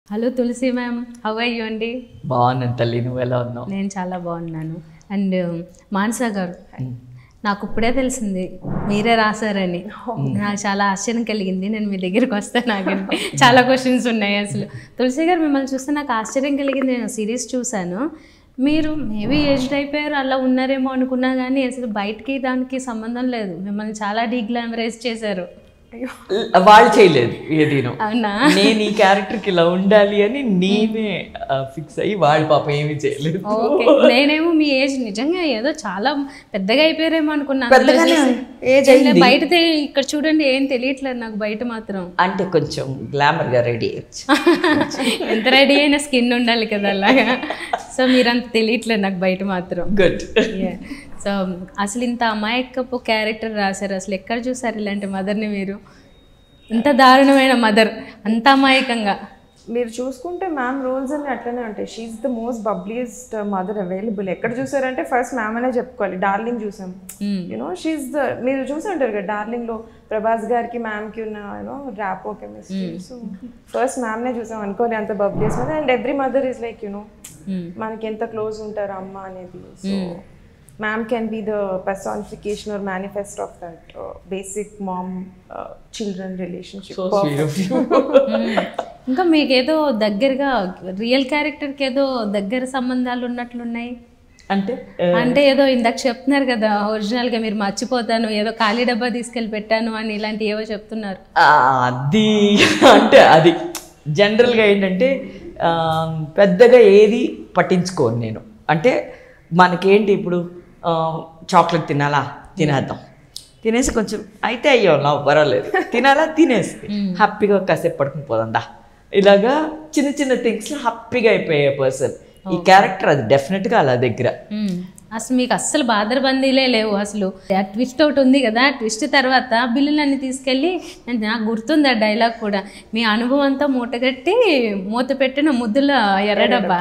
Hello Tulasi ma'am how you అండి బాగున్నాను తల్లి నువ్వు ఎలా ఉన్నావు నేను చాలా బాగున్నాను అండ్ మానస గారు నాకు ఇప్పుడే తెలిసింది మీరే రాశారని నాకు చాలా ఆశ్చర్యం కలిగింది నేను మీ దగ్గరికి వస్తే నాకు చాలా క్వశ్చన్స్ ఉన్నాయి అసలు తులసి గారు మిమ్మల్ని చూస్తే నాకు ఆశ్చర్యం కలిగింది నేను సిరీస్ చూశాను మీరు మేబీ ఏజ్డ్ అయిపోయారు అలా ఉన్నారేమో అనుకున్నా కానీ అసలు బయటికి దానికి సంబంధం లేదు మిమ్మల్ని చాలా డీగ్లామరైజ్ చేశారు వాళ్ళు చేయలేదు ఏదీను అవునా నేను ఈ క్యారెక్టర్కి ఇలా ఉండాలి అని నేనే ఫిక్స్ అయ్యి వాళ్ళు పాప ఏమీ చేయలేదు ఓకే నేనేమో మీ ఏజ్ నిజంగా ఏదో చాలా పెద్దగా అయిపోయారేమో అనుకున్నాను పెద్దగానే ఏజ్ ఏం బయట తె- ఇక్కడ చూడండి ఏం తెలియట్లేదు నాకు బయట మాత్రం అంటే కొంచెం గ్లామర్ గా రెడీ అయ్యొచ్చు ఎంత రెడీ అయిన స్కిన్ ఉండాలి కదా అలాగా సో మీరంత తెలియట్లేదు నాకు బయట మాత్రం గుడ్ సో అసలు ఇంత అమాయకపు క్యారెక్టర్ రాశారు అసలు ఎక్కడ చూసారు ఇలాంటి మదర్ని మీరు ఇంత దారుణమైన మదర్ అంత అమాయకంగా మీరు చూసుకుంటే మ్యామ్ రోల్స్ అన్ని అట్లనే ఉంటాయి she the most bubbliest mother available ఎక్కడ చూసారంటే ఫస్ట్ మ్యామ్ అనే చెప్పుకోవాలి డార్లింగ్ చూసాం Hmm. యూనో షీఈ్ ద మీరు చూసి ఉంటారు కదా డార్లింగ్ లో ప్రభాస్ గారికి మ్యామ్ కి ఉన్న you know rapport chemistry so first ma'am నే చూసాం అనుకోని అంత bubbliest mother and every mother is like you know Hmm. మనకి ఎంత క్లోజ్ ఉంటారు అమ్మ అనేది so ma'am can be the personification or manifest of that basic mom children relationship so sweet of you ఇంకా మీకేదో దగ్గరగా రియల్ క్యారెక్టర్కి ఏదో దగ్గర సంబంధాలు ఉన్నట్లున్నాయి అంటే అంటే ఏదో ఇందాక చెప్తున్నారు కదా ఒరిజినల్గా మీరు మర్చిపోతాను ఏదో ఖాళీ డబ్బా తీసుకెళ్ళి పెట్టాను అని ఇలాంటి ఏవో చెప్తున్నారు ఆ, అది అంటే అది జనరల్గా ఏంటంటే ఆ, పెద్దగా ఏది పట్టించుకోను నేను అంటే మనకేంటి ఇప్పుడు చాక్లెట్ తినాలా తినేద్దాం తినేసి కొంచెం అయితే అయ్యో నా పర్వాలేదు తినాలా తినేసి హ్యాపీగా కాసేపు పడుకుని పోదందా ఇలాగా చిన్న చిన్న థింగ్స్లో హ్యాపీగా అయిపోయే పర్సన్ ఈ క్యారెక్టర్ అది డెఫినెట్గా అలా దగ్గర మ్మ్. అసలు మీకు అస్సలు బాదరబందీలే లేవు అసలు ఆ ట్విస్ట్ ఒకటి ఉంది కదా ఆ ట్విస్ట్ తర్వాత బిల్లులన్నీ తీసుకెళ్ళి అంటే నాకు గుర్తుంది ఆ డైలాగ్ కూడా మీ అనుభవం అంతా మూటగట్టి మూత పెట్టిన ముద్దుల ఎర్రడబ్బా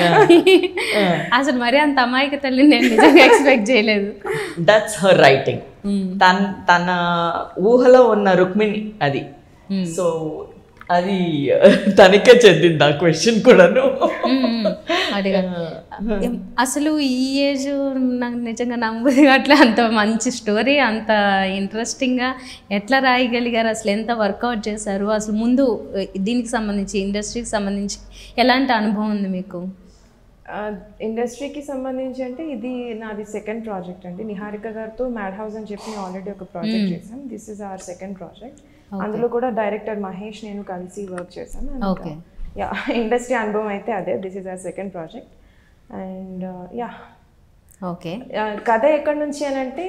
అసలు మరి అంత అమాయక తల్లి నేను నిజంగా ఎక్స్పెక్ట్ చేయలేదు దట్స్ హర్ రైటింగ్ తన తన ఊహలో ఉన్న రుక్మిణి అది సో అది తనకే చెందింది ఆ క్వశ్చన్ కూడాను మ్మ్. అడిగా ఏం- అసలు ఈ ఏజ్ నాకు నిజంగా నమ్ముది అట్లా అంత మంచి స్టోరీ అంత ఇంట్రెస్టింగ్గా ఎట్లా రాయగలిగారు అసలు ఎంత వర్కౌట్ చేశారు అసలు ముందు eh, దీనికి సంబంధించి ఇండస్ట్రీకి సంబంధించి ఎలాంటి అనుభవం ఉంది మీకు ఇండస్ట్రీకి సంబంధించి అంటే ఇది నాది సెకండ్ ప్రాజెక్ట్ అండి నిహారిక గారితో మ్యాడ్ హౌస్ అని చెప్పి ఆల్రెడీ ఒక ప్రాజెక్ట్ చేశాం this is our second project అందులో కూడా డైరెక్టర్ మహేష్ నేను కలిసి వర్క్ చేశాను Okay. యా ఇండస్ట్రీ అనుభవం అయితే అదే this is our second project and yeah okay కథ ఎక్కడి నుంచి అని అంటే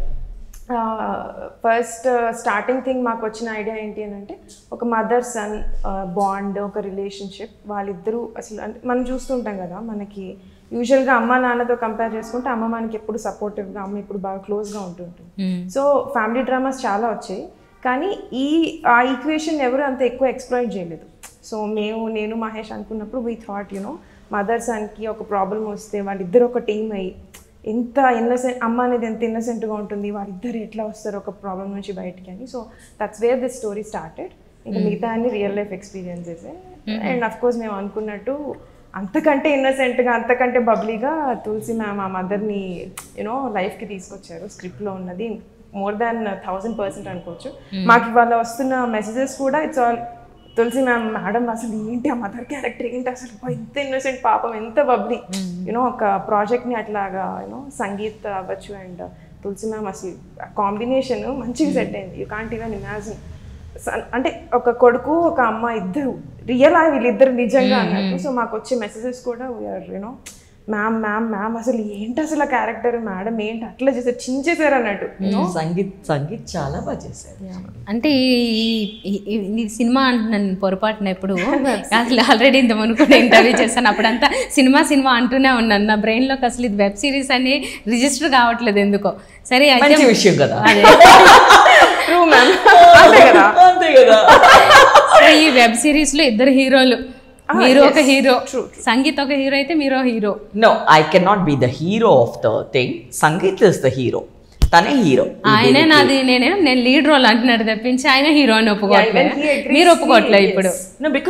ఫస్ట్ స్టార్టింగ్ థింగ్ మాకు వచ్చిన ఐడియా ఏంటి అని అంటే ఒక మదర్ సన్ బాండ్ ఒక రిలేషన్షిప్ వాళ్ళిద్దరూ అసలు అంటే మనం చూస్తుంటాం కదా మనకి యూజువల్గా అమ్మ నాన్నతో కంపేర్ చేసుకుంటే అమ్మ మనకి ఎప్పుడు సపోర్టివ్గా అమ్మ ఇప్పుడు బాగా క్లోజ్గా ఉంటుంటుంది సో ఫ్యామిలీ డ్రామాస్ చాలా వచ్చాయి కానీ ఈ ఆ ఈక్వేషన్ ఎవరు అంత ఎక్కువ ఎక్స్ప్లోయిట్ చేయలేదు సో మేము నేను మహేష్ అనుకున్నప్పుడు వీ థాట్ యునో మదర్ సన్కి ఒక ప్రాబ్లం వస్తే వాళ్ళిద్దరు ఒక టీం అయ్యి ఎంత ఇన్నసెంట్ అమ్మ అనేది ఎంత ఇన్నసెంట్గా ఉంటుంది వాళ్ళిద్దరు ఎట్లా వస్తారు ఒక ప్రాబ్లం నుంచి బయటికి అని so that's where this story started ఇంకా మిగతా అన్ని real life experiences and of course మేము అనుకున్నట్టు అంతకంటే ఇన్నసెంట్గా అంతకంటే బబ్లీగా తులసి మ్యామ్ ఆ మదర్ని యూనో లైఫ్కి తీసుకొచ్చారు స్క్రిప్ట్లో ఉన్నది మోర్ దాన్ థౌజండ్ పర్సెంట్ అనుకోవచ్చు మాకు ఇవాళ వస్తున్న మెసేజెస్ కూడా it's all Tulasi ma'am madam అసలు ఏంటి ఆ మదర్ క్యారెక్టర్ ఏంటి అసలు అబ్బా, ఎంత ఇన్నోసెంట్ పాపం ఎంత బబ్లీ యూనో ఒక ప్రాజెక్ట్ని అట్లాగా యూనో సంగీత్ అవ్వచ్చు అండ్ తులసి మ్యామ్ అసలు కాంబినేషన్ మంచిగా సెట్ అయింది యూ కాంట్ ఈవెన్ ఇమాజిన్ అంటే ఒక కొడుకు ఒక అమ్మ ఇద్దరు రియల్ ఆ వీళ్ళిద్దరు నిజంగా అన్నట్టు సో మాకు వచ్చే మెసేజెస్ కూడా we are you know ma'am ma'am ma'am అసలు ఏంటి అసలు ఆ క్యారెక్టర్ మేడం ఏంటి అట్లా చేశారు చించేశారు అన్నట్టు సంగీత్ సంగీత్ చాలా బాగా చేశారు అంటే ఈ ఈ- ఈ- ఈ సినిమా అంటున్నాను నేను పొరపాటున ఎప్పుడు అసలు ఆల్రెడీ ఇంత కూడా ఇంటర్వ్యూ చేశాను అప్పుడంతా సినిమా సినిమా అంటూనే ఉన్నాను నా బ్రెయిన్లోకి అసలు ఇది వెబ్ సిరీస్ అని రిజిస్టర్ కావట్లేదు ఎందుకో సరే అయితే మంచి విషయం కదా అదే ట్రూ మ్యామ్ అంతే కదా అంతే కదా సో ఈ వెబ్ సిరీస్ లో ఇద్దరు హీరోలు మీరు ఒక హీరో సంగీత్ ఒక హీరో అయితే మీరు hero no I can not be the hero of the thing Sangeet is the hero తనే హీరో ఆయనే నాది నేనే నేను లీడ్ రోల్ అంటున్నాడు తప్పించి ఆయన హీరో అని ఒప్పుకోవట్లేదు even he agrees, మీరు ఒప్పుకోవట్లేదు ఇప్పుడు no because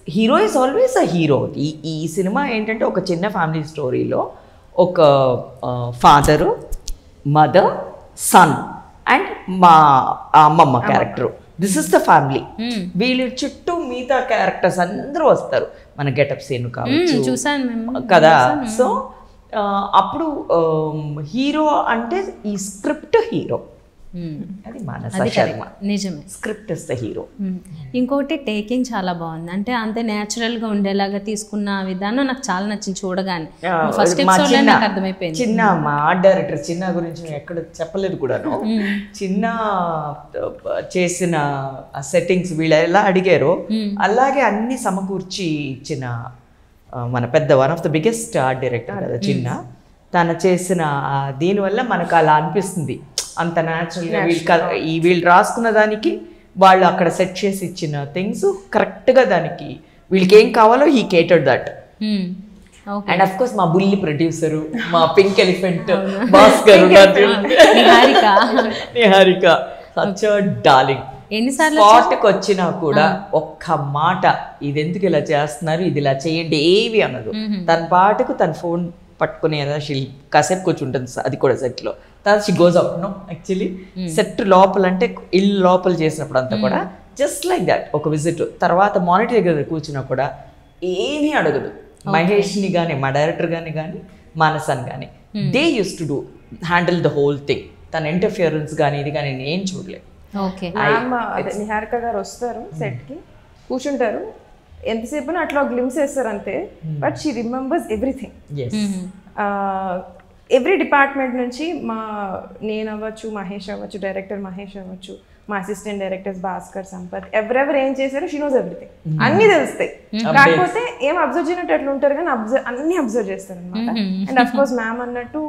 hero is always a hero ఈ ఈ సినిమా ఏంటంటే ఒక చిన్న ఫ్యామిలీ స్టోరీలో ఒక ఫాదరు మదర్ సన్ అండ్ మా అమ్మమ్మ character this is the family వీళ్ళ చుట్టూ మిగతా క్యారెక్టర్స్ అందరూ వస్తారు మన గెటప్ సీన్ కావచ్చు మ్మ్, చూసాను మేము కదా సో అప్పుడు హీరో అంటే ఈ స్క్రిప్ట్ హీరో మ్మ్. అది మానస అది శర్మ కరెక్ట్ నిజమే script is the hero hmm. ఇంకొకటి టేకింగ్ చాలా బాగుంది అంటే అంతే న్యాచురల్గా ఉండేలాగా తీసుకున్న విధానం నాకు చాలా నచ్చింది చూడగానే ఫస్ట్ మా ఎపిసోడ్లో చిన్న నాకు అర్థమైపోయింది చిన్న మా ఆర్ట్ డైరెక్టర్ చిన్న గురించి నేను ఎక్కడ చెప్పలేదు కూడాను చిన్న ఆ, చేసిన సెట్టింగ్స్ వీళ్ళు ఎలా అడిగారో అలాగే అన్ని సమకూర్చి ఇచ్చిన ఆ, మన పెద్ద one of the biggest art director కదా చిన్న తను చేసిన ఆ దీనివల్ల మనకు అలా అనిపిస్తుంది అంత న్యాచురల్గా వీళ్ళు క- ఈ వీళ్ళు రాసుకున్న దానికి వాళ్ళు అక్కడ సెట్ చేసి ఇచ్చిన థింగ్స్ కరెక్ట్గా దానికి వీళ్ళకి ఏం కావాలో he catered that hmm. Okay and of course మా బుల్లి ప్రొడ్యూసరు మా pink elephant Bhaskar Niharika Niharika such darling ఎన్నిసార్లు స్పాట్కి వచ్చినా కూడా ఒక్క మాట ఇది ఎందుకు ఇలా చేస్తున్నారు ఇది ఇలా చేయండి ఏవి అనదు తన పాటకు తన ఫోన్ పట్టుకుని ఏదో షిల్ కాసేపు కూర్చుంటుంది అది కూడా set లో తర్వాత she goes out no actually set లోపల అంటే ఇల్లు లోపల చేసినప్పుడు అంతా కూడా జస్ట్ లైక్ దట్ ఒక విజిట్ తర్వాత మానిటర్ దగ్గర కూర్చున్నా కూడా ఏమీ అడగదు మహేష్ని కానీ మా డైరెక్టర్ గాని కానీ మానసాన్ని కానీ they use to do handle the whole thing తన ఇంటర్ఫియరెన్స్ కానీ ఇది కానీ నేను ఏం చూడలేదు ఓకే మ్యామ్ అదే నిహారిక గారు వస్తారు set కి కూర్చుంటారు ఎంతసేపు అట్లా గ్లిమ్స్ వేస్తారు అంతే but she remembers everything as every department నుంచి మా నేను అవ్వచ్చు మహేష్ అవ్వచ్చు డైరెక్టర్ మహేష్ అవ్వచ్చు మా అసిస్టెంట్ డైరెక్టర్స్ భాస్కర్ సంపత్ ఎవరెవరు ఏం చేశారో షీ నోస్ ఎవ్రీథింగ్ అన్ని తెలుస్తాయి కాకపోతే ఏం అబ్జర్వ్ చేయనట్టు ఎట్లా ఉంటారు కానీ అబ్జర్వ్ అన్ని అబ్జర్వ్ చేస్తారు అనమాట అండ్ అఫ్ కోర్స్ మ్యామ్ అన్నట్టు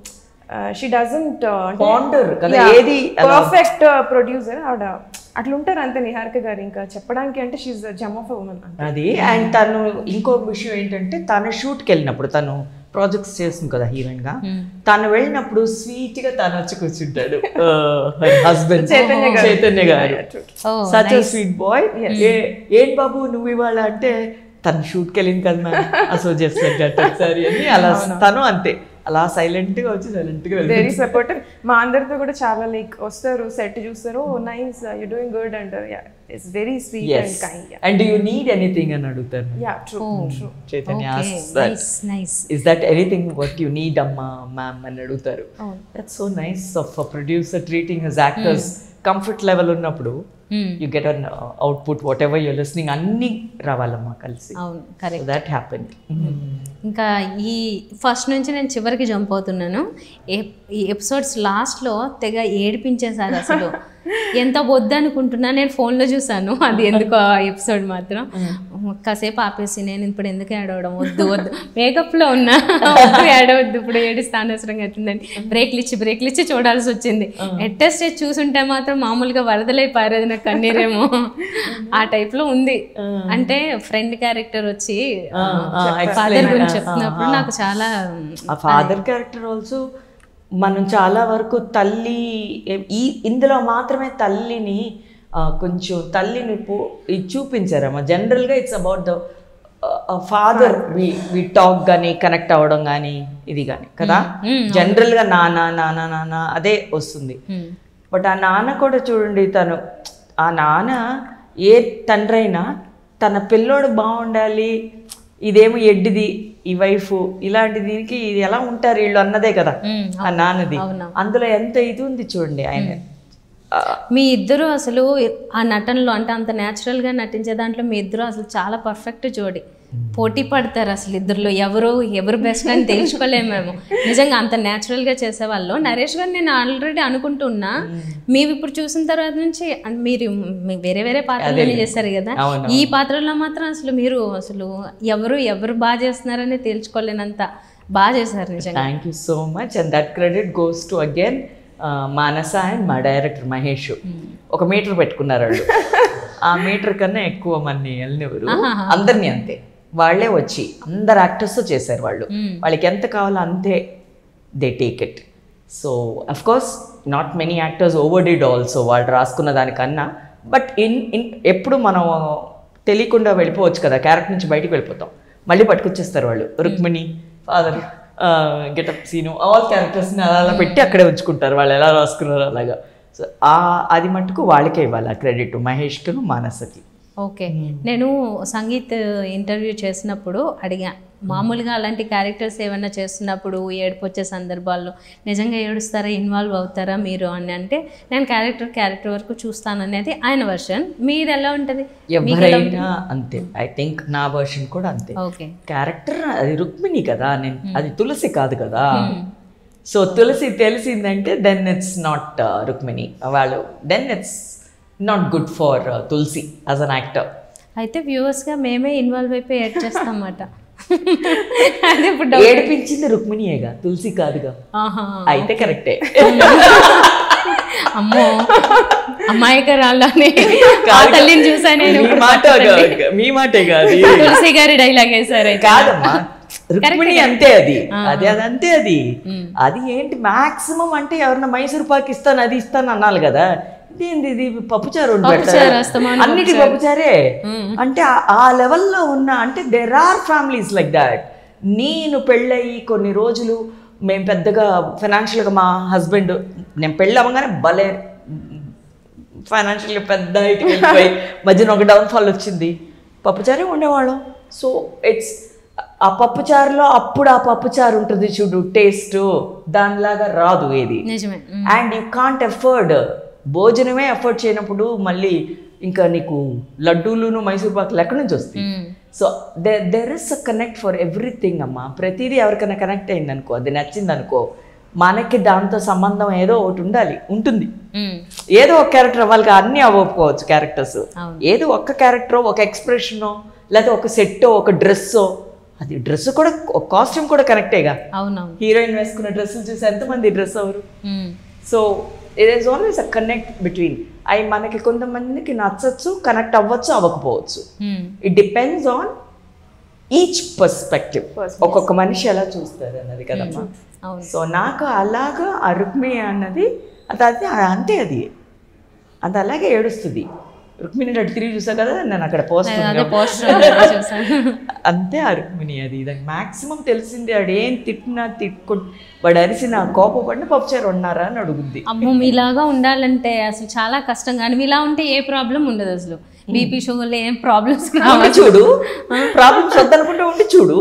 షీ డజంట్ Ponder కదా, ఏది అలా- పర్ఫెక్ట్ ప్రొడ్యూసర్ ఆవిడ అట్లా ఉంటారు అంతే నిహారిక గారు ఇంకా చెప్పడానికి అంటే షీఈ్ జమ్ ఆఫ్ ఉమెన్ అది అండ్ తను ఇంకో విషయం ఏంటంటే తన షూట్కి వెళ్ళినప్పుడు తను ప్రాజెక్ట్స్ చేస్తుంది కదా హీరోయిన్ గా తను వెళ్ళినప్పుడు స్వీట్ గా తను వచ్చి కూర్చుంటాడు హస్బెండ్ చైతన్య గారు. చైతన్య గారు Oh, సచ్ స్వీట్ బాయ్ ఏం బాబు నువ్వు ఇవాళ అంటే తను షూట్కి వెళ్ళింది కదా మ్యామ్ అసలు చేస్తున్నట్టు ఒకసారి అని అలా తను అంతే అలా సైలెంట్ గా వచ్చి సైలెంట్ గా వెళ్ళి వెరీ సపోర్టివ్ మా అందరితో కూడా చాలా లైక్ వస్తారు సెట్ చూస్తారు nice you doing good and it's very sweet and kind and you need anything అని అడుగుతారు yeah true true Chaitanya okay asks that. Nice nice is that anything what you need అమ్మా ma'am అని అడుగుతారు that's so nice of producer treating his actors comfort level ఉన్నప్పుడు you get an output whatever you're listening అన్ని రావాలమ్మా కలిసి అవును correct so that happen ఇంకా ఈ ఫస్ట్ నుంచి నేను చివరికి జంప్ అవుతున్నాను ఏ- ఈ ఎపిసోడ్స్ లాస్ట్లో తెగ ఏడిపించేశారు అసలు ఎంత వద్దు అనుకుంటున్నా నేను ఫోన్లో చూసాను అది ఎందుకో ఆ ఎపిసోడ్ మాత్రం కాసేపు ఆపేసి నేను ఇప్పుడు ఎందుకు ఏడవడం వద్దు వద్దు మేకప్లో ఉన్నా వద్దు ఏడవద్దు ఇప్పుడు ఏడిస్తే అనవసరంగా అవుతుందని బ్రేక్లు ఇచ్చి బ్రేక్లు ఇచ్చి చూడాల్సి వచ్చింది ఎట్టెస్ట్ చూసుంటే మాత్రం మామూలుగా వరదలై పారేది నాకు కన్నీరేమో ఆ టైప్లో ఉంది అంటే ఫ్రెండ్ క్యారెక్టర్ వచ్చి ఫాదర్ గురించి చెప్తున్నప్పుడు నాకు చాలా ఆ ఫాదర్ క్యారెక్టర్ ఆల్సో మనం చాలా వరకు తల్లి ఈ ఇందులో మాత్రమే తల్లిని ఆ, కొంచెం తల్లిని పో ఇది చూపించారమ్మా జనరల్గా it's about the father we we talk కానీ కనెక్ట్ అవ్వడం కానీ ఇది కానీ కదా జనరల్గా నాన్న నాన్న నాన్న అదే వస్తుంది బట్ ఆ నాన్న కూడా చూడండి తను ఆ నాన్న ఏ తండ్రి అయినా తన పిల్లోడు బాగుండాలి ఇదేమో ఎడ్డిది ఈ వైఫ్ ఇలాంటి దీనికి ఇది ఎలా ఉంటారు వీళ్ళు అన్నదే కదా ఆ నాన్నది అందులో ఎంత ఇది ఉంది చూడండి ఆయన ఆ, మీ ఇద్దరు అసలు ఆ నటనలో అంటే అంత న్యాచురల్గా నటించే దాంట్లో మీ ఇద్దరు అసలు చాలా పర్ఫెక్ట్ జోడి పోటీ పడతారు అసలు ఇద్దరులో ఎవరు ఎవరు బెస్ట్ అని తెలుసుకోలేము మేము నిజంగా అంత న్యాచురల్గా చేసేవాళ్ళు నరేష్ గారు నేను ఆల్రెడీ అనుకుంటున్నా మేము ఇప్పుడు చూసిన తర్వాత నుంచి అన్- మీరు మీ వేరే వేరే పాత్రలు చేశారు కదా అవును. ఈ పాత్రలో మాత్రం అసలు మీరు అసలు ఎవరు ఎవరు బాగా చేస్తున్నారని తేల్చుకోలేనంత బాగా చేశారు నిజంగా thank you so much and that credit goes to again Manasa and మా డైరెక్టర్ మహేష్ ఒక మీటర్ పెట్టుకున్నారు వాళ్ళు ఆ మీటర్ కన్నా ఎక్కువ మంది వెళ్ళినెవరు అందరినీ అంతే వాళ్ళే వచ్చి అందరు యాక్టర్స్ చేశారు వాళ్ళు వాళ్ళకి ఎంత కావాలో అంతే they take it so of course not many actors overdid also వాళ్ళు రాసుకున్న దానికన్నా బట్ ఇన్ ఇన్ ఎప్పుడు మనం తెలియకుండా వెళ్ళిపోవచ్చు కదా క్యారెక్టర్ నుంచి బయటికి వెళ్ళిపోతాం మళ్ళీ పట్టుకొచ్చేస్తారు వాళ్ళు Rukmini father getup scene all క్యారెక్టర్స్ని అలా అలా పెట్టి అక్కడే ఉంచుకుంటారు వాళ్ళు ఎలా రాసుకున్నారు అలాగా సో ఆ అది మట్టుకు వాళ్ళకే ఇవ్వాలి ఆ క్రెడిట్ మహేష్కును మానసకి ఓకే నేను సంగీత్ ఇంటర్వ్యూ చేసినప్పుడు అడిగా మామూలుగా అలాంటి క్యారెక్టర్స్ ఏమైనా చేస్తున్నప్పుడు ఏడుపు వచ్చే సందర్భాల్లో నిజంగా ఏడుస్తారా ఇన్వాల్వ్ అవుతారా మీరు అని అంటే నేను క్యారెక్టర్ క్యారెక్టర్ వరకు చూస్తాను అనేది ఆయన వర్షన్ మీరు ఎలా ఉంటుంది ఎవరైనా అంతే ఐ థింక్ నా వర్షన్ కూడా అంతే ఓకే క్యారెక్టర్ అది రుక్మిణి కదా నేను అది తులసి కాదు కదా సో తులసి తెలిసిందంటే దెన్ ఇట్స్ నాట్ రుక్మిణి వాళ్ళు then it's not good for Tulasi as an actor అయితే వ్యూవర్స్గా మేమే ఇన్వాల్వ్ అయిపోయి ఏడ్ చేస్తామన్నమాట అదే ఇప్పుడు డౌట్ ఏడిపించింది రుక్మిణియేగా తులసి కాదుగా ఆహా అయితే కరెక్టే అమ్మో అమాయకరాళ్ళని ఆ తల్లిని చూసా నేను మీ ఇప్పుడు మాట గా- మీ మాటే కాదు తులసి గారి డైలాగ్ వేసారు అయితే కాదమ్మా రుక్మిణి అంతే అది అది అది అంతే అది అది ఏంటి మాక్సిమం అంటే ఎవరన్నా మైసూర్ పాక్ ఇస్తాను అది ఇస్తాను అనాలి కదా ఇదేంది ఇది పప్పుచారు వండి పప్పుచారు, పెడతారు అస్తమానం అన్నిటి పప్పుచారే అంటే ఆ- ఆ లెవెల్లో ఉన్న అంటే there are families like that నేను పెళ్ళయి కొన్ని రోజులు మేము పెద్దగా ఫైనాన్షియల్గా మా హస్బెండ్ నేను పెళ్ళి అవ్వగానే భలే ఫైనాన్షియల్గా పెద్ద ఇటు వెళ్ళిపోయి మధ్యన ఒక డౌన్ఫాల్ వచ్చింది పప్పుచారే ఉండేవాళ్ళం సో ఇట్స్ ఆ పప్పుచారులో అప్పుడు ఆ పప్పుచారు ఉంటుంది చూడు టేస్ట్ దానిలాగా రాదు ఏది నిజమే um. And you can't afford భోజనమే ఎఫర్డ్ చేయనప్పుడు మళ్ళీ ఇంకా నీకు లడ్డూలును మైసూర్ పాకులు ఎక్కడి నుంచి వస్తాయి um. So they there is a connect for everything అమ్మా ప్రతిదీ ఎవరికైనా కనెక్ట్ అయింది అనుకో అది నచ్చింది అనుకో మనకి దాంతో సంబంధం ఏదో ఒకటి ఉండాలి ఉంటుంది ఉమ్. ఏదో ఒక క్యారెక్టర్ వాళ్ళకి అన్నీ అవ్వకపోవచ్చు క్యారెక్టర్స్ అవును. ఏదో ఒక్క క్యారెక్టర్ ఒక ఎక్స్ప్రెషనో లేకపోతే ఒక సెట్టో ఒక డ్రెస్సో అది డ్రెస్ కూడా కాస్ట్యూమ్ కూడా కరెక్టేగా అవునవును హీరోయిన్ వేసుకున్న డ్రెస్సులు చూసి ఎంతమంది డ్రెస్ అవరు um. So it is always a connect between అవి మనకి కొంతమందికి నచ్చచ్చు కనెక్ట్ అవ్వచ్చు అవ్వకపోవచ్చు um. It depends on each perspective ఒక్కొక్క మనిషి ఎలా చూస్తారు అన్నది కదమ్మా అవును సో నాకు అలాగా ఆ రుక్మిణి అన్నది అది అది అంతే అది అది అలాగే ఏడుస్తుంది రుక్మిణి అటు తిరిగి చూసా కదా నేను అక్కడ పోస్ట్ అదే పోస్టర్ చూసాను అంతే ఆ రుక్మిణి అది దానికి మాక్సిమం తెలిసింది ఆడు ఏం తిట్టినా తిట్టుకు వాడు అరిసిన కోపపడిన పప్పుచారు ఉన్నారా అని అడుగుద్ది అమ్మో మీలాగా ఉండాలంటే అసలు చాలా కష్టం కానీ మీలా ఉంటే ఏ ప్రాబ్లం ఉండదు అసలు బీపీ షుగర్లు ఏం ప్రాబ్లమ్స్ ఉండి చూడు ప్రాబ్లమ్స్ వద్దనుకుంటే ఉండి చూడు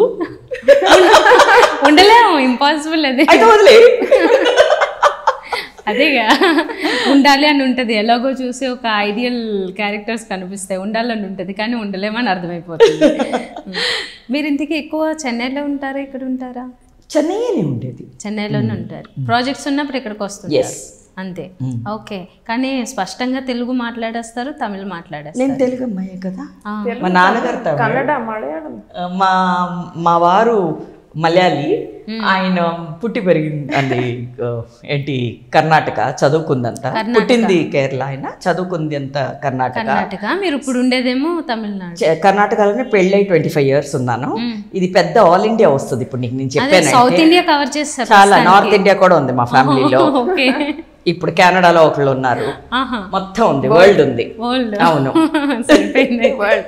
ఉండలేము ఇంపాసిబుల్ అది అయితే వదిలే అదేగా ఉండాలి అని ఉంటుంది ఎలాగో చూసి ఒక ఐడియల్ క్యారెక్టర్స్ కనిపిస్తాయి ఉండాలని ఉంటుంది కానీ ఉండలేమని అర్థమైపోతుంది మీరు ఇంటికి ఎక్కువ చెన్నైలో ఉంటారా ఇక్కడ ఉంటారా చెన్నైనే ఉండేది చెన్నైలోనే ఉంటారు ప్రాజెక్ట్స్ ఉన్నప్పుడు ఇక్కడికి వస్తుంటారు Yes. అంతే ఓకే కానీ స్పష్టంగా తెలుగు మాట్లాడేస్తారు తమిళ్ మాట్లాడేస్తారు నేను తెలుగు అమ్మాయే కదా ఆ. మా నాన్నగారు తమిళ. కన్నడ మలయాళం మా మా వారు మలయాళి ఆయన పుట్టి పెరిగింది అది ఆ, ఏంటి కర్ణాటక చదువుకుందంత పుట్టింది కేరళ ఆయన చదువుకుంది అంత కర్ణాటక కర్ణాటక మీరు ఇప్పుడు ఉండేదేమో తమిళనాడు చ- కర్ణాటకలోనే పెళ్ళై ట్వంటీ ఫైవ్ ఇయర్స్ ఉన్నాను ఇది పెద్ద ఆల్ ఇండియా వస్తుంది ఇప్పుడు నీకు నేను అదే చెప్పాను సౌత్ ఇండియా కవర్ చేస్తారు చాలా నార్త్ ఇండియా కూడా ఉంది మా ఫ్యామిలీలో ఓకే ఇప్పుడు కెనడాలో ఒకళ్ళు ఉన్నారు ఆహా మొత్తం ఉంది వరల్డ్ ఉంది వరల్డ్ అవును సరిపోయింది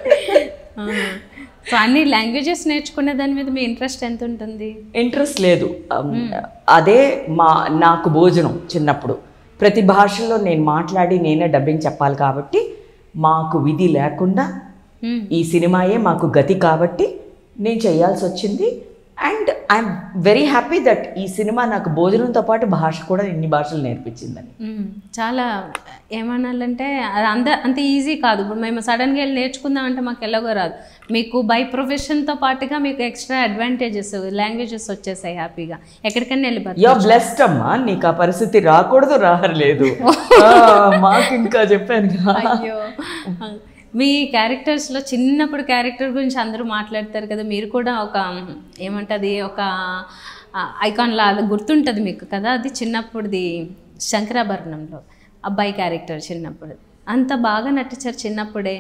సో అన్ని లాంగ్వేజెస్ నేర్చుకునే దాని మీద మీ ఇంట్రెస్ట్ ఎంత ఉంటుంది ఇంట్రెస్ట్ లేదు Um, అదే మా నాకు భోజనం చిన్నప్పుడు ప్రతి భాషలో నేను మాట్లాడి నేనే డబ్బింగ్ చెప్పాలి కాబట్టి మాకు విధి లేకుండా మ్మ్. ఈ సినిమాయే మాకు గతి కాబట్టి నేను చేయాల్సి వచ్చింది and I'm very happy that ఈ సినిమా నాకు భోజనంతో పాటు భాష కూడా ఇన్ని భాషలు నేర్పించిందని మ్మ్. చాలా ఏమనాలంటే అది అంత అంత ఈజీ కాదు ఇప్పుడు మేము సడన్గా వెళ్ళి నేర్చుకుందాం అంటే మాకు ఎలాగో రాదు మీకు బై ప్రొఫెషన్తో పాటుగా మీకు ఎక్స్ట్రా అడ్వాంటేజెస్ లాంగ్వేజెస్ వచ్చేసాయి హ్యాపీగా ఎక్కడికైనా వెళ్ళిపోతాం యా బ్లెస్డ్ అమ్మా నీకు ఆ పరిస్థితి రాకూడదు రాహర్లేదు మాకు ఇంకా చెప్పాను కదా. అయ్యో మీ క్యారెక్టర్స్లో చిన్నప్పుడు క్యారెక్టర్ గురించి అందరూ మాట్లాడతారు కదా మీరు కూడా ఒక ఏమంటది ఒక ఐకాన్ లా అది గుర్తుంటుంది మీకు కదా అది చిన్నప్పుడుది శంకరాభరణంలో అబ్బాయి క్యారెక్టర్ చిన్నప్పుడు అంత బాగా నటించారు చిన్నప్పుడే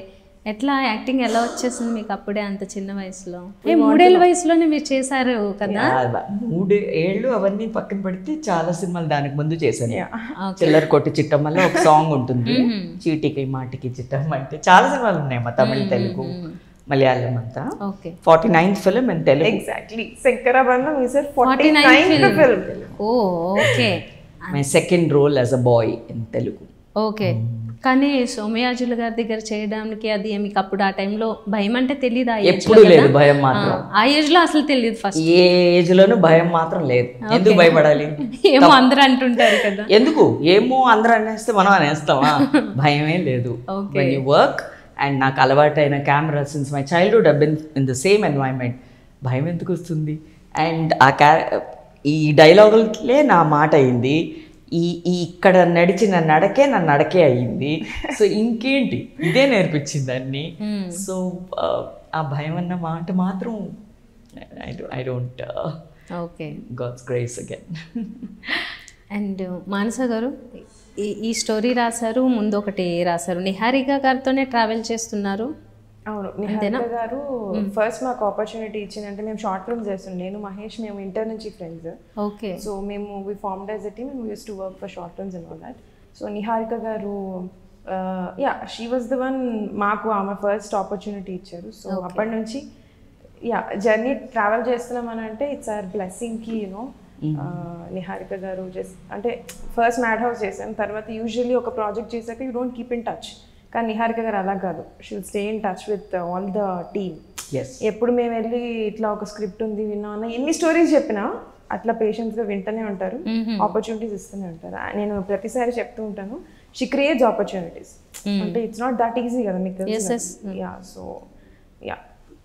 ఎట్లా యాక్టింగ్ ఎలా వచ్చేసింది మీకు అప్పుడే అంత చిన్న వయసులో ఏ మూడేళ్ళ వయసులోనే మీరు చేశారు కదా ఆ, మూడు ఏళ్ళు అవన్నీ పక్కన పెడితే చాలా సినిమాలు దానికి ముందు చేశాను Okay. చిల్లర కొట్టి చిట్టమ్మలో ఒక సాంగ్ ఉంటుంది చీటికి మాటికి చిట్టమ్మ అంటే చాలా సినిమాలు ఉన్నాయి మా తమిళ తెలుగు మలయాళం అంతా okay forty ninth film in Telugu exactly Shankarabharanam is forty 49th ninth film. Film oh okay my second role as a boy in Telugu okay కానీ సోమయాజుల గారి దగ్గర చేయడానికి అది మీకు అప్పుడు ఆ టైంలో భయం అంటే తెలియదు ఆ age లో ఎప్పుడు లేదు కదా? భయం ఆ, మాత్రం ఆ ఏజ్ లో అసలు తెలియదు ఫస్ట్ ఏ ఏజ్ లోనూ భయం మాత్రం లేదు ఎందుకు భయపడాలి ఏమో అందరూ అంటుంటారు కదా ఎందుకు ఏమో అందరూ అనేస్తే మనం అనేస్తామా భయమే లేదు Okay. When you work and నాకు అలవాటైన camera since my childhood been in the same environment భయం ఎందుకు వస్తుంది అండ్ ఆ క్యా ఈ డైలాగులే నా మాట అయింది ఈ ఈ ఇక్కడ నడిచిన నడకే నా నడకే అయ్యింది సో ఇంకేంటి ఇదే నేర్పించింది అన్ని సో ఆ భయం అన్న మాట మాత్రం I don't okay God's grace again and Manasa గారు ఈ ఈ స్టోరీ రాశారు ముందు ఒకటి రాశారు నిహారిక గారితోనే ట్రావెల్ చేస్తున్నారు అవును నిహారిక గారు ఫస్ట్ మాకు ఆపర్చునిటీ ఇచ్చిందంటే మేము షార్ట్ ఫిల్మ్స్ చేస్తున్నాం నేను మహేష్ మేము ఇంటర్ నుంచి ఫ్రెండ్స్ ఓకే సో మేము we formed as a team మేము use to work for short films and all that so Niharika గారు yeah she was the one మాకు ఆమె ఫస్ట్ ఆపర్చునిటీ ఇచ్చారు సో అప్పటి నుంచి యా జర్నీ ట్రావెల్ చేస్తున్నాం అని అంటే ఇట్స్ ఆర్ బ్లెస్సింగ్కి యూనో నిహారిక గారు జస్ట్ అంటే ఫస్ట్ మ్యాడ్ హౌస్ చేశాను తర్వాత యూజువల్లీ ఒక ప్రాజెక్ట్ చేశాక you don't keep in touch కానీ నిహారిక గారు అలా కాదు she will stay in touch with all the team yes ఎప్పుడు మేము వెళ్ళి ఇట్లా ఒక స్క్రిప్ట్ ఉంది విన్నా ఎన్ని స్టోరీస్ చెప్పినా అట్లా పేషెంట్స్ గా వింటూనే ఉంటారు ఆపర్చునిటీస్ ఇస్తూనే ఉంటారు ఆ, నేను ప్రతిసారి చెప్తూ ఉంటాను షీ క్రియేట్స్ ఆపర్చునిటీస్ అంటే ఇట్స్ నాట్ దట్ ఈజీ కదా మీకు Yes, yes. Yeah so yeah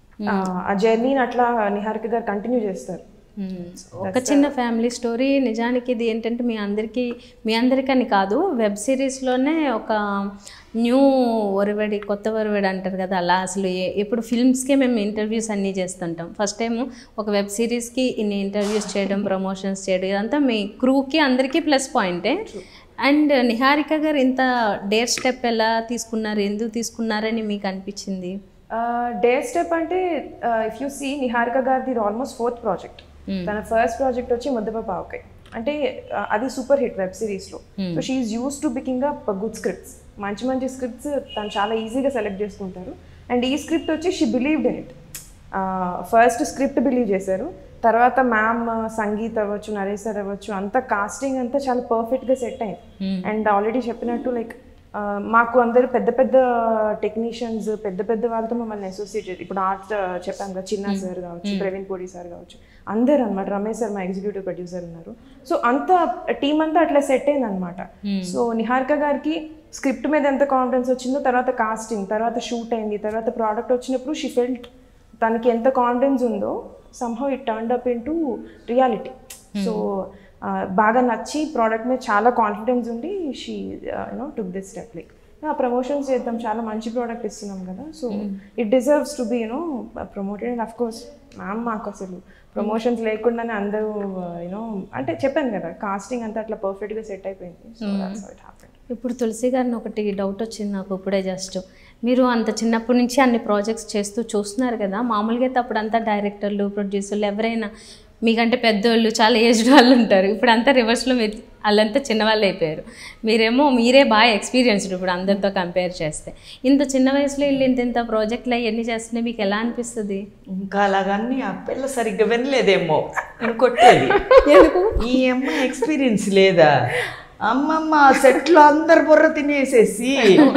ఆ జర్నీని అట్లా నిహారిక గారు కంటిన్యూ చేస్తారు మ్మ్. ఒక చిన్న ఫ్యామిలీ స్టోరీ నిజానికి ఇది ఏంటంటే మీ అందరికీ మీ అందరికని కాదు వెబ్ సిరీస్లోనే ఒక న్యూ ఒరవడి కొత్త ఒరవడి అంటారు కదా అలా అసలు ఏ- ఇప్పుడు ఫిల్మ్స్కే మేము ఇంటర్వ్యూస్ అన్నీ చేస్తుంటాం ఫస్ట్ టైం ఒక వెబ్ సిరీస్కి ఇన్ని ఇంటర్వ్యూస్ చేయడం ప్రమోషన్స్ చేయడం ఇదంతా మీ క్రూకి అందరికీ ప్లస్ పాయింటే అండ్ నిహారిక గారు ఇంత డేర్ స్టెప్ ఎలా తీసుకున్నారు ఎందుకు తీసుకున్నారని మీకు అనిపించింది డే స్టెప్ అంటే ఇఫ్ యూ సీ నిహారిక గారిది ఆల్మోస్ట్ ఫోర్త్ ప్రాజెక్ట్ తన ఫస్ట్ ప్రాజెక్ట్ వచ్చి ముద్దప పావకాయ్ అంటే uh, అది సూపర్ హిట్ వెబ్ సిరీస్లో so she's use to picking up good scripts మంచి మంచి స్క్రిప్ట్స్ తను చాలా ఈజీగా సెలెక్ట్ చేసుకుంటారు అండ్ ఈ స్క్రిప్ట్ వచ్చి she believed in it first script believe చేశారు తర్వాత మ్యామ్ సంగీత్ అవ్వచ్చు నరేష్ సార్ అవ్వచ్చు అంతా కాస్టింగ్ అంతా చాలా పర్ఫెక్ట్గా సెట్ అయింది అండ్ ఆల్రెడీ చెప్పినట్టు లైక్ మాకు అందరు పెద్ద పెద్ద టెక్నీషియన్స్ పెద్ద పెద్ద వాళ్ళతో మమ్మల్ని అసోసియేట్ చేసి ఇప్పుడు ఆర్ట్ చెప్పాం కదా చిన్న సార్ కావచ్చు ప్రవీణ్ పూడి సార్ కావచ్చు అందరు అనమాట రమేష్ సార్ మా ఎగ్జిక్యూటివ్ ప్రొడ్యూసర్ ఉన్నారు సో అంత టీం అంతా అట్లా సెట్ అయింది అనమాట సో నిహారిక గారికి స్క్రిప్ట్ మీద ఎంత కాన్ఫిడెన్స్ వచ్చిందో తర్వాత కాస్టింగ్ తర్వాత షూట్ అయింది తర్వాత ప్రోడక్ట్ వచ్చినప్పుడు షీ ఫెల్ట్ తనకి ఎంత కాన్ఫిడెన్స్ ఉందో somehow it turn up in to reality so బాగా నచ్చి ప్రోడక్ట్ మీద చాలా కాన్ఫిడెన్స్ ఉండి she you know took this step like promotions చేద్దాం చాలా మంచి ప్రోడక్ట్ ఇస్తున్నాం కదా so it deserves to be you know promoted and of course ma'am మాకు అసలు ప్రమోషన్స్ లేకుండానే అందరూ యూనో అంటే చెప్పాను కదా కాస్టింగ్ అంతా అట్లా పర్ఫెక్ట్గా సెట్ అయిపోయింది సో ఇట్ హ్యాపెండ్ ఇప్పుడు తులసి గారిని ఒకటి డౌట్ వచ్చింది నాకు ఇప్పుడే జస్ట్ మీరు అంత చిన్నప్పటి నుంచి అన్ని ప్రాజెక్ట్స్ చేస్తూ చూస్తున్నారు కదా మామూలుగా అయితే అప్పుడు అంతా డైరెక్టర్లు ప్రొడ్యూసర్లు ఎవరైనా మీకంటే పెద్దోళ్ళు చాలా ఏజ్డ్ వాళ్ళు ఉంటారు ఇప్పుడు అంతా రివర్స్లో మీరు వాళ్ళంతా చిన్నవాళ్ళు అయిపోయారు మీరేమో మీరే బాగా ఎక్స్పీరియన్స్డ్ ఇప్పుడు అందరితో కంపేర్ చేస్తే ఇంత చిన్న వయసులో వెళ్ళి ఇంత ఇంత ప్రాజెక్టులు అవన్నీ చేస్తుంటే మీకు ఎలా అనిపిస్తుంది ఇంకా అలాగని ఆ పిల్ల సరిగ్గా వినలేదేమో నేను కొట్టేది ఈ అమ్మాయి ఎక్స్పీరియన్స్ లేదా అమ్మమ్మ సెట్లో అందరు బుర్ర తినేసేసి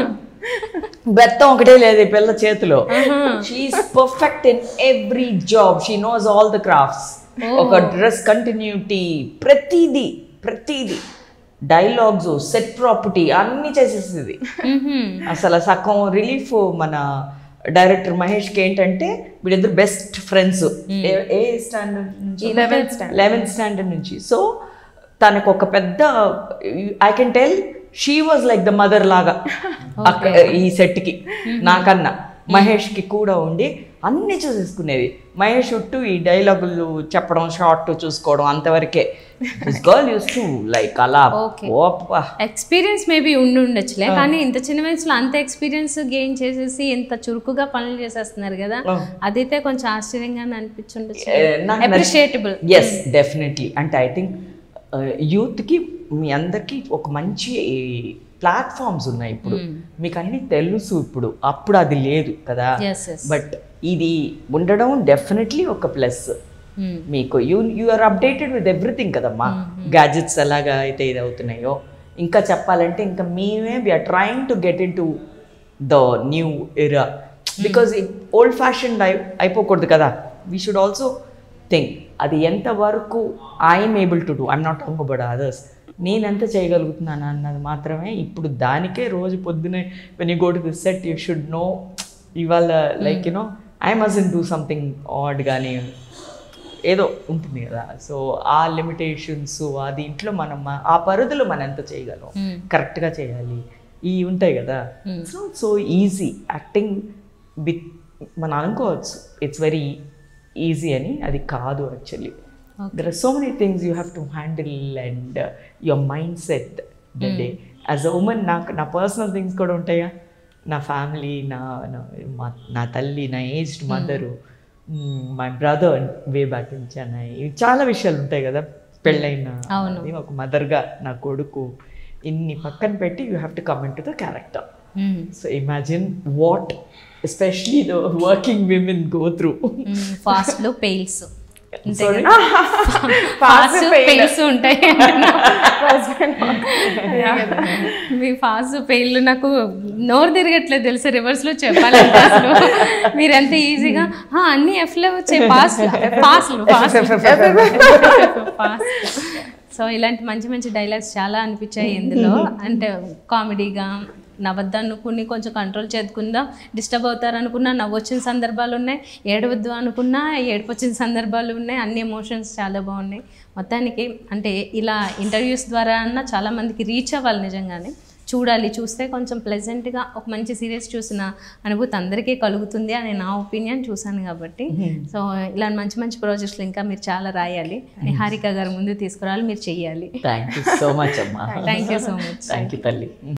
బెత్తం ఒకటే లేదు ఈ పిల్ల చేతిలో she's perfect in every job she knows all the crafts ఒక డ్రెస్ కంటిన్యూటీ ప్రతిదీ ప్రతిదీ డైలాగ్స్ సెట్ ప్రాపర్టీ అన్నీ చేసేసేది అసలు సగం రిలీఫ్ మన డైరెక్టర్ మహేష్కి ఏంటంటే వీళ్ళిద్దరు బెస్ట్ ఫ్రెండ్స్ ఏ స్టాండర్డ్ నుంచి లెవెన్త్ స్టాండర్డ్ లెవెన్త్ స్టాండర్డ్ నుంచి సో తనకు ఒక పెద్ద I can tell she was like the mother లాగా అక్క- ఈ సెట్కి నాకన్నా మహేష్కి కూడా ఉండి అన్నీ చూసేసుకునేది మహేష్ చుట్టూ ఈ డైలాగులు చెప్పడం షార్ట్ చూసుకోవడం అంతవరకే గర్ల్ యూస్ టు లైక్ అలా Okay. ఓప్పా ఎక్స్పీరియన్స్ మేబీ ఉండి ఉండొచ్చులే కానీ ఇంత చిన్న వయసులో అంత ఎక్స్పీరియన్స్ గెయిన్ చేసేసి ఇంత చురుకుగా పనులు చేసేస్తున్నారు కదా అదైతే కొంచెం ఆశ్చర్యంగానే అనిపించుండొచ్చు అప్రిషియేటబుల్ ఎస్ డెఫినెట్లీ అంటే ఐ థింక్ యూత్కి మీ అందరికీ ఒక మంచి ప్లాట్ఫామ్స్ ఉన్నాయి ఇప్పుడు మీకు అన్నీ తెలుసు ఇప్పుడు అప్పుడు అది లేదు కదా ఎస్ ఎస్ బట్ ఇది ఉండడం డెఫినెట్లీ ఒక ప్లస్ మీకు you you are updated with everything కదమ్మా గ్యాజెట్స్ ఎలాగా అయితే ఇది అవుతున్నాయో ఇంకా చెప్పాలంటే ఇంకా మేమే we're trying to get in to the new era because old fashion అయిపోకూడదు కదా వీ షుడ్ ఆల్సో థింక్ అది ఎంతవరకు I'm able to do I'm not talking about others నేను ఎంత చేయగలుగుతున్నాను అన్నది మాత్రమే ఇప్పుడు దానికే రోజు పొద్దునే when you go to the set you should know ఇవాళ లైక్ యునో ఐ మజన్ డూ సంథింగ్ ఆడ్ కానీ ఏదో ఉంటుంది కదా సో ఆ లిమిటేషన్స్ ఆ దీంట్లో మనం మా- ఆ పరిధిలో మనం ఎంత చేయగలం కరెక్ట్గా చేయాలి ఈ ఉంటాయి కదా it's not so easy acting with మనం అనుకోవచ్చు ఇట్స్ వెరీ ఈజీ అని అది కాదు actually there are so many things you have to handle and your mindset the day as a woman నాకు నా పర్సనల్ థింగ్స్ కూడా ఉంటాయా నా ఫ్యామిలీ నా నా- మా- నా తల్లి నా aged mother my brother way back in Chennai ఇవి చాలా విషయాలు ఉంటాయి కదా పెళ్ళైన అది ఒక మదర్గా నా కొడుకు ఇన్ని పక్కన పెట్టి you have to comment to the character so imagine what especially the working women go through ఫాస్ట్లు పెయిల్స్ Sorry? ఫాస్ట్ పెయిల్స్ ఉంటాయి మీ ఫాస్ట్ పెయిల్ నాకు నోరు తిరగట్లేదు తెలుసు రివర్స్ లో చెప్పాలంటే అసలు మీరు ఎంత ఈజీగా "ఆ, అన్ని ఎఫ్ లో వచ్చాయి ఫాస్ట్ ఫాస్ట్ ఫాస్ట్ సో ఇలాంటి మంచి మంచి డైలాగ్స్ చాలా అనిపించాయి ఇందులో అంటే కామెడీగా నవ్వద్దు అనుకుని కొంచెం కంట్రోల్ చేసుకుందాం డిస్టర్బ్ అవుతారు అనుకున్నా నవ్వొచ్చిన సందర్భాలు ఉన్నాయి ఏడవద్దు అనుకున్నా ఏడుపు వచ్చిన సందర్భాలు ఉన్నాయి అన్ని ఎమోషన్స్ చాలా బాగున్నాయి మొత్తానికి అంటే ఇలా ఇంటర్వ్యూస్ ద్వారా అన్న చాలా మందికి రీచ్ అవ్వాలి నిజంగానే చూడాలి చూస్తే కొంచెం ప్లెజెంట్గా ఒక మంచి సీరియస్ చూసిన అనుభూతి అందరికీ కలుగుతుంది అని నా ఒపీనియన్ చూశాను కాబట్టి సో ఇలాంటి మంచి మంచి ప్రాజెక్ట్స్లో ఇంకా మీరు చాలా రాయాలి నిహారిక గారు ముందు తీసుకురావాలి మీరు చెయ్యాలి థ్యాంక్ యూ సో మచ్ అమ్మా thank you so much thank you తల్లి